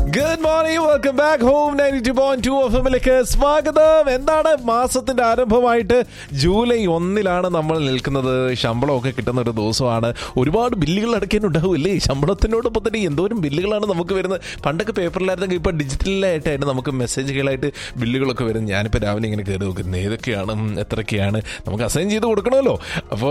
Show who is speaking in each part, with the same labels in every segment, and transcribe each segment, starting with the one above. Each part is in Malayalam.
Speaker 1: Good morning welcome back home ninety two point two എഫ് എമ്മിലേക്ക് സ്വാഗതം എന്താണ് മാസത്തിന്റെ ആരംഭമായിട്ട് ജൂലൈ ഒന്നിലാണ് നമ്മൾ നിൽക്കുന്നത് ശമ്പളമൊക്കെ കിട്ടുന്ന ഒരു ദിവസമാണ് ഒരുപാട് ബില്ലുകൾ അടയ്ക്കാനുണ്ടാവില്ലേ ശമ്പളത്തിനോടൊപ്പം തന്നെ എന്തോരം ബില്ലുകളാണ് നമുക്ക് വരുന്നത് പണ്ടൊക്കെ പേപ്പറിലായിരുന്നെങ്കിൽ ഇപ്പൊ ഡിജിറ്റലായിട്ടായിട്ട് നമുക്ക് മെസ്സേജുകളായിട്ട് ബില്ലുകളൊക്കെ വരുന്നത് ഞാനിപ്പോൾ രാവിലെ ഇങ്ങനെ കയറി നോക്കുന്നത് ഏതൊക്കെയാണ് ഉം, എത്രയൊക്കെയാണ് നമുക്ക് അസൈൻ ചെയ്ത് കൊടുക്കണമല്ലോ അപ്പോൾ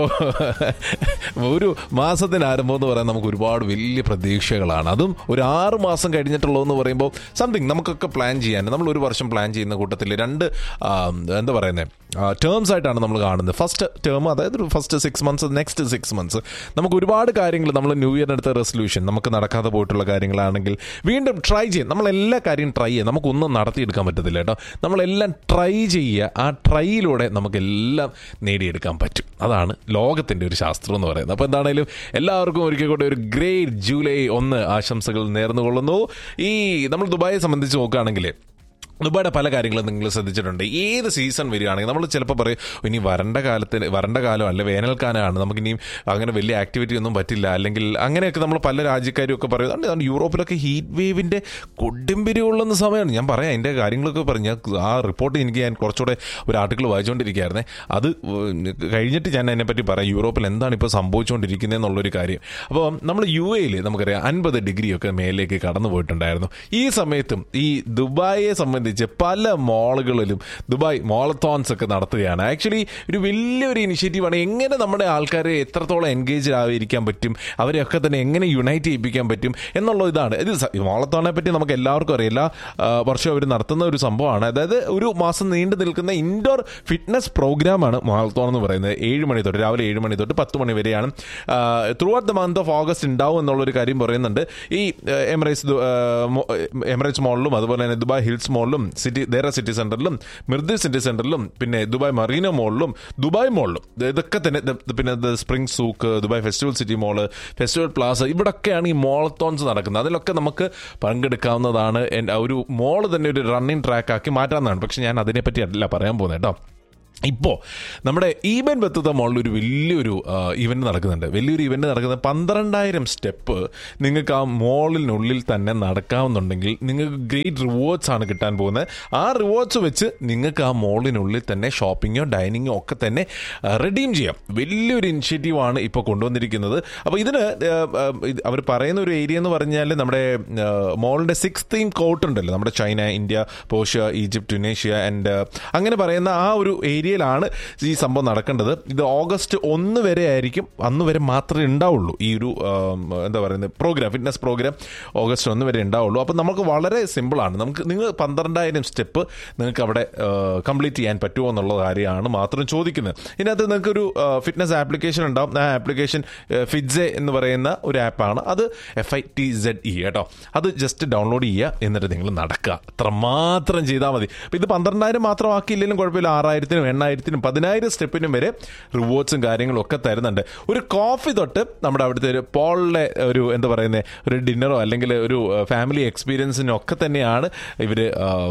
Speaker 1: ഒരു മാസത്തിന് ആരംഭം എന്ന് പറയാൻ നമുക്ക് ഒരുപാട് വലിയ പ്രതീക്ഷകളാണ് അതും ഒരു ആറ് മാസം കഴിഞ്ഞിട്ടുള്ളതെന്ന് പറയുമ്പോൾ സംതിങ് നമുക്കൊക്കെ പ്ലാൻ ചെയ്യാൻ നമ്മൾ ഒരു വർഷം പ്ലാൻ ചെയ്യുന്ന കൂട്ടത്തിൽ രണ്ട് ആ, എന്താ പറയുന്നത് ടേംസ് ആയിട്ടാണ് നമ്മൾ കാണുന്നത് ഫസ്റ്റ് ടേം അതായത് ഒരു first six months next six months നമുക്ക് ഒരുപാട് കാര്യങ്ങൾ നമ്മൾ ന്യൂ ഇയറിന് എടുത്ത റെസൊല്യൂഷൻ നമുക്ക് നടക്കാതെ പോയിട്ടുള്ള കാര്യങ്ങളാണെങ്കിൽ വീണ്ടും ട്രൈ ചെയ്യും നമ്മൾ എല്ലാ കാര്യവും ട്രൈ ചെയ്യാം നമുക്കൊന്നും നടത്തിയെടുക്കാൻ പറ്റത്തില്ല കേട്ടോ നമ്മളെല്ലാം ട്രൈ ചെയ്യുക ആ ട്രൈയിലൂടെ നമുക്കെല്ലാം നേടിയെടുക്കാൻ പറ്റും അതാണ് ലോകത്തിൻ്റെ ഒരു ശാസ്ത്രം എന്ന് പറയുന്നത് അപ്പോൾ എന്താണെങ്കിലും എല്ലാവർക്കും ഒരിക്കൽ കൂടെ ഒരു ഗ്രേറ്റ് ജൂലൈ ഒന്ന് ആശംസകൾ നേർന്നുകൊള്ളുന്നു ഈ നമ്മൾ ദുബായെ സംബന്ധിച്ച് നോക്കുകയാണെങ്കിൽ ദുബായുടെ പല കാര്യങ്ങളും നിങ്ങൾ ശ്രദ്ധിച്ചിട്ടുണ്ട് ഏത് സീസൺ വരികയാണെങ്കിൽ നമ്മൾ ചിലപ്പോൾ പറയും ഇനി വരണ്ട കാലത്തിന് വരണ്ട കാലം അല്ല വേനൽക്കാലമാണ് നമുക്കിനിയും അങ്ങനെ വലിയ ആക്ടിവിറ്റി ഒന്നും പറ്റില്ല അല്ലെങ്കിൽ അങ്ങനെയൊക്കെ നമ്മൾ പല രാജ്യക്കാരും ഒക്കെ പറയും അതുകൊണ്ട് അതാണ് യൂറോപ്പിലൊക്കെ ഹീറ്റ് വേവിൻ്റെ കൊടുമ്പിരി കൊള്ളുന്ന സമയമാണ് ഞാൻ പറയാം അതിൻ്റെ കാര്യങ്ങളൊക്കെ പറഞ്ഞു ഞാൻ ആ റിപ്പോർട്ട് എനിക്ക് ഞാൻ കുറച്ചുകൂടെ ഒരു ആർട്ടിക്കിൾ വായിച്ചുകൊണ്ടിരിക്കുകയായിരുന്നേ അത് കഴിഞ്ഞിട്ട് ഞാൻ അതിനെപ്പറ്റി പറയാം യൂറോപ്പിൽ എന്താണ് ഇപ്പോൾ സംഭവിച്ചുകൊണ്ടിരിക്കുന്നത് എന്നുള്ളൊരു കാര്യം അപ്പോൾ നമ്മൾ യു എയിൽ നമുക്കറിയാം അൻപത് ഡിഗ്രിയൊക്കെ മേലേക്ക് കടന്നു പോയിട്ടുണ്ടായിരുന്നു ഈ സമയത്തും ഈ ദുബായിയെ സംബന്ധിച്ച് പല മോളുകളിലും ദുബായ് മോളത്തോൺസ് ഒക്കെ നടത്തുകയാണ് ആക്ച്വലി ഒരു വലിയൊരു ഇനിഷ്യേറ്റീവാണ് എങ്ങനെ നമ്മുടെ ആൾക്കാരെ എത്രത്തോളം എൻഗേജ് ആയിരിക്കാൻ പറ്റും അവരെയൊക്കെ തന്നെ എങ്ങനെ യുണൈറ്റ് ചെയ്യിപ്പിക്കാൻ പറ്റും എന്നുള്ള ഇതാണ് ഇത് മോളത്തോണെ പറ്റി നമുക്ക് എല്ലാവർക്കും അറിയാം എല്ലാ ആ, വർഷവും അവർ നടത്തുന്ന ഒരു സംഭവമാണ് അതായത് ഒരു മാസം നീണ്ടു നിൽക്കുന്ന ഇൻഡോർ ഫിറ്റ്നസ് പ്രോഗ്രാമാണ് മാളത്തോൺ എന്ന് പറയുന്നത് ഏഴ് മണി തൊട്ട് രാവിലെ ഏഴ് മണി തൊട്ട് പത്ത് മണി വരെയാണ് throughout the month of August ഉണ്ടാവും എന്നുള്ളൊരു കാര്യം പറയുന്നുണ്ട് ഈ എമിറേറ്റ്സ് എമിറേറ്റ്സ് മോളിലും അതുപോലെ തന്നെ ദുബായ് ഹിൽസ് മോളിലും സിറ്റി ദേറ സിറ്റി സെന്ററിലും മിർദി സിറ്റി സെന്ററിലും പിന്നെ ദുബായ് മറീന മോളിലും ദുബായ് മോളിലും ഇതൊക്കെ തന്നെ ദ- പിന്നെ the spring souk Dubai festival city mall festival plaza ഇവിടൊക്കെയാണ് ഈ മോളത്തോൺസ് നടക്കുന്നത് അതിലൊക്കെ നമുക്ക് പങ്കെടുക്കാവുന്നതാണ് എൻ- ഒരു മോള് തന്നെ ഒരു റണ്ണിങ് ട്രാക്ക് ആക്കി മാറ്റാവുന്നതാണ് പക്ഷെ ഞാൻ അതിനെപ്പറ്റി അല്ല പറയാൻ പോകുന്നത് കേട്ടോ ഇപ്പോൾ നമ്മുടെ ഈവൻ ബത്തത്തെ മോളിൽ ഒരു വലിയൊരു ഇവന്റ് നടക്കുന്നുണ്ട് വലിയൊരു ഇവന്റ് നടക്കുന്നത് പന്ത്രണ്ടായിരം സ്റ്റെപ്പ് നിങ്ങൾക്ക് ആ മോളിനുള്ളിൽ തന്നെ നടക്കാവുന്നുണ്ടെങ്കിൽ നിങ്ങൾക്ക് ഗ്രേറ്റ് റിവാർഡ്സ് ആണ് കിട്ടാൻ പോകുന്നത് ആ റിവാർഡ്സ് വെച്ച് നിങ്ങൾക്ക് ആ മോളിനുള്ളിൽ തന്നെ ഷോപ്പിങ്ങോ ഡൈനിങ്ങോ ഒക്കെ തന്നെ റെഡീം ചെയ്യാം വലിയൊരു ഇനിഷ്യേറ്റീവാണ് ഇപ്പോൾ കൊണ്ടുവന്നിരിക്കുന്നത് അപ്പോൾ ഇതിന് അവർ പറയുന്ന ഒരു ഏരിയ എന്ന് പറഞ്ഞാൽ നമ്മുടെ മോളിൻ്റെ സിക്സ് തീം കോട്ട് ഉണ്ടല്ലോ നമ്മുടെ ചൈന ഇന്ത്യ പോഷ്യ ഈജിപ്ത് ടുനേഷ്യ ആൻഡ് അങ്ങനെ പറയുന്ന ആ ഒരു ഏരിയയിലാണ് ഈ സംഭവം നടക്കേണ്ടത് ഇത് ഓഗസ്റ്റ് ഒന്ന് വരെ ആയിരിക്കും അന്ന് വരെ മാത്രമേ ഉണ്ടാവുള്ളൂ ഈ ഒരു ആം, എന്താ പറയുന്നത് പ്രോഗ്രാം ഫിറ്റ്നസ് പ്രോഗ്രാം ഓഗസ്റ്റ് ഒന്ന് വരെ ഉണ്ടാവുള്ളൂ അപ്പോൾ നമുക്ക് വളരെ സിമ്പിളാണ് നമുക്ക് നിങ്ങൾ പന്ത്രണ്ടായിരം സ്റ്റെപ്പ് നിങ്ങൾക്ക് അവിടെ കംപ്ലീറ്റ് ചെയ്യാൻ പറ്റുമോ എന്നുള്ള കാര്യമാണ് മാത്രം ചോദിക്കുന്നത് ഇതിനകത്ത് നിങ്ങൾക്കൊരു ഫിറ്റ്നസ് ആപ്ലിക്കേഷൻ ഉണ്ടാവും ആ ആപ്ലിക്കേഷൻ ഫിറ്റ്സെ എന്ന് പറയുന്ന ഒരു ആപ്പാണ് അത് F I T Z E കേട്ടോ അത് ജസ്റ്റ് ഡൗൺലോഡ് ചെയ്യുക എന്നിട്ട് നിങ്ങൾ നടക്കുക അത്ര മാത്രം ചെയ്താൽ മതി അപ്പോൾ ഇത് പന്ത്രണ്ടായിരം മാത്രം ആക്കിയില്ലെങ്കിലും കുഴപ്പമില്ല ആറായിരത്തിനും എണ്ണായിരത്തിനും പതിനായിരം സ്റ്റെപ്പിനും വരെ റിവാർഡ്സും കാര്യങ്ങളും ഒക്കെ തരുന്നുണ്ട് ഒരു കോഫി തൊട്ട് നമ്മുടെ അവിടുത്തെ ഒരു പോളിലെ ഒരു എന്താ പറയുന്നത് ഒരു ഡിന്നറോ അല്ലെങ്കിൽ ഒരു ഫാമിലി എക്സ്പീരിയൻസിനും ഒക്കെ തന്നെയാണ് ഇവർ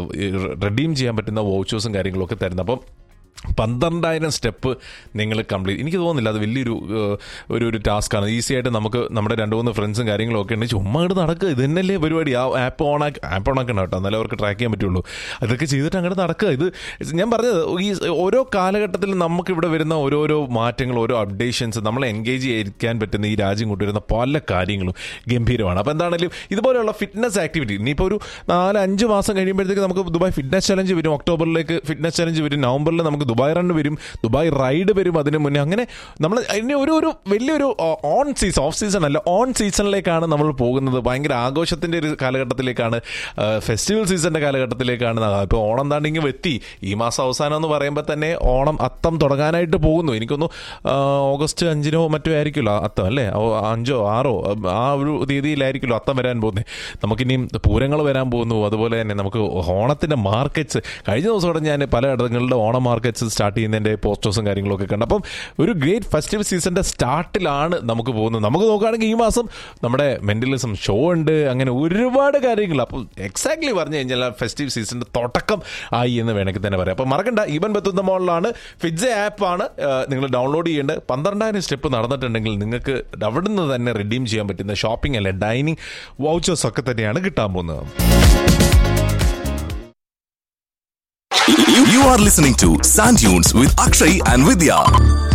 Speaker 1: റെഡീം ചെയ്യാൻ പറ്റുന്ന വോച്ചേഴ്സും കാര്യങ്ങളും ഒക്കെ തരുന്നത് അപ്പം പന്ത്രണ്ടായിരം സ്റ്റെപ്പ് നിങ്ങൾ കംപ്ലീറ്റ് എനിക്ക് തോന്നുന്നില്ല അത് വലിയൊരു ഏഹ്, ഒരു ഒരു ടാസ്ക്കാണ് ഈസി ആയിട്ട് നമുക്ക് നമ്മുടെ രണ്ട് മൂന്ന് ഫ്രണ്ട്സും കാര്യങ്ങളും ഒക്കെ ഉണ്ട് ചുമ്മാ ഇങ്ങോട്ട് നടക്കുക ഇത് തന്നെയല്ലേ പരിപാടി ആ ആപ്പ് ഓൺ ആക്കി ആപ്പ് ഓൺ ആക്കണം കേട്ടോ എന്നാലേ അവർക്ക് ട്രാക്ക് ചെയ്യാൻ പറ്റുള്ളൂ അതൊക്കെ ചെയ്തിട്ട് അങ്ങോട്ട് നടക്കുക ഇത് ഞാൻ പറഞ്ഞത് ഈ ഓരോ കാലഘട്ടത്തിലും നമുക്ക് ഇവിടെ വരുന്ന ഓരോരോ മാറ്റങ്ങൾ ഓരോ അപ്ഡേഷൻസ് നമ്മളെ എൻഗേജ് ചെയ്യിക്കാൻ പറ്റുന്ന ഈ രാജ്യം കൊണ്ടുവരുന്ന പല കാര്യങ്ങളും ഗംഭീരമാണ് അപ്പോൾ എന്താണെങ്കിലും ഇതുപോലെയുള്ള ഫിറ്റ്നസ് ആക്ടിവിറ്റി ഇനിയിപ്പോൾ ഒരു നാല് അഞ്ച് മാസം കഴിയുമ്പോഴത്തേക്ക് നമുക്ക് ദുബായ് ഫിറ്റ്നസ് ചലഞ്ച് വരും ഒക്ടോബറിലേക്ക് ഫിറ്റ്നസ് ചലഞ്ച് വരും നവംബറിൽ നമുക്ക് ദുബായ് റൺ വരും ദുബായ് റൈഡ് വരും അതിന് മുന്നേ അങ്ങനെ നമ്മൾ ഇനി ഒരു ഒരു വലിയൊരു ഓൺ സീസൺ ഓഫ് സീസൺ അല്ല ഓൺ സീസണിലേക്കാണ് നമ്മൾ പോകുന്നത് ഭയങ്കര ആഘോഷത്തിന്റെ ഒരു കാലഘട്ടത്തിലേക്കാണ് ഫെസ്റ്റിവൽ സീസണിന്റെ കാലഘട്ടത്തിലേക്കാണ് ഇപ്പോൾ ഓണം താണ്ടിങ്ങ് എത്തി ഈ മാസം അവസാനം എന്ന് പറയുമ്പോൾ തന്നെ ഓണം അത്തം തുടങ്ങാനായിട്ട് പോകുന്നു എനിക്കൊന്നു ഓഗസ്റ്റ് അഞ്ചിനോ മറ്റോ ആയിരിക്കുമല്ലോ അത്തം അല്ലേ ഓ, അഞ്ചോ ആറോ ആ ഒരു തീയതിയിലായിരിക്കുമല്ലോ അത്തം വരാൻ പോകുന്നത് നമുക്കിനിയും പൂരങ്ങൾ വരാൻ പോകുന്നു അതുപോലെ തന്നെ നമുക്ക് ഓണത്തിന്റെ മാർക്കറ്റ്സ് കഴിഞ്ഞ ദിവസം കൂടെ ഞാൻ പല ഇടങ്ങളിലെ ഓണം മാർക്കറ്റ്സ് ലൈറ്റ്സ് സ്റ്റാർട്ട് ചെയ്യുന്നതിന്റെ പോസ്റ്റേഴ്സും കാര്യങ്ങളൊക്കെ കണ്ട് അപ്പം ഒരു ഗ്രേറ്റ് ഫെസ്റ്റിവൽ സീസണിന്റെ സ്റ്റാർട്ടിലാണ് നമുക്ക് പോകുന്നത് നമുക്ക് നോക്കുകയാണെങ്കിൽ ഈ മാസം നമ്മുടെ മെന്റലിസം ഷോ ഉണ്ട് അങ്ങനെ ഒരുപാട് കാര്യങ്ങൾ അപ്പോൾ എക്സാക്ട്ലി പറഞ്ഞു കഴിഞ്ഞാൽ ഫെസ്റ്റിവ് സീസണിന്റെ തുടക്കം ആയി എന്ന് വേണമെങ്കിൽ തന്നെ പറയാം അപ്പോൾ മറക്കണ്ട ഈവൻ ബത്തുന്ന മോളിലാണ് ഫിഡ്ജ ആപ്പാണ് നിങ്ങൾ ഡൗൺലോഡ് ചെയ്യേണ്ടത് പന്ത്രണ്ടായിരം സ്റ്റെപ്പ് നടന്നിട്ടുണ്ടെങ്കിൽ നിങ്ങൾക്ക് അവിടുന്ന് തന്നെ റിഡീം ചെയ്യാൻ പറ്റുന്ന ഷോപ്പിംഗ് അല്ലെ ഡൈനിങ് വൗച്ചേഴ്സ് ഒക്കെ തന്നെയാണ് കിട്ടാൻ പോകുന്നത്
Speaker 2: You, you are listening to Sand Dunes with Akshay and Vidya.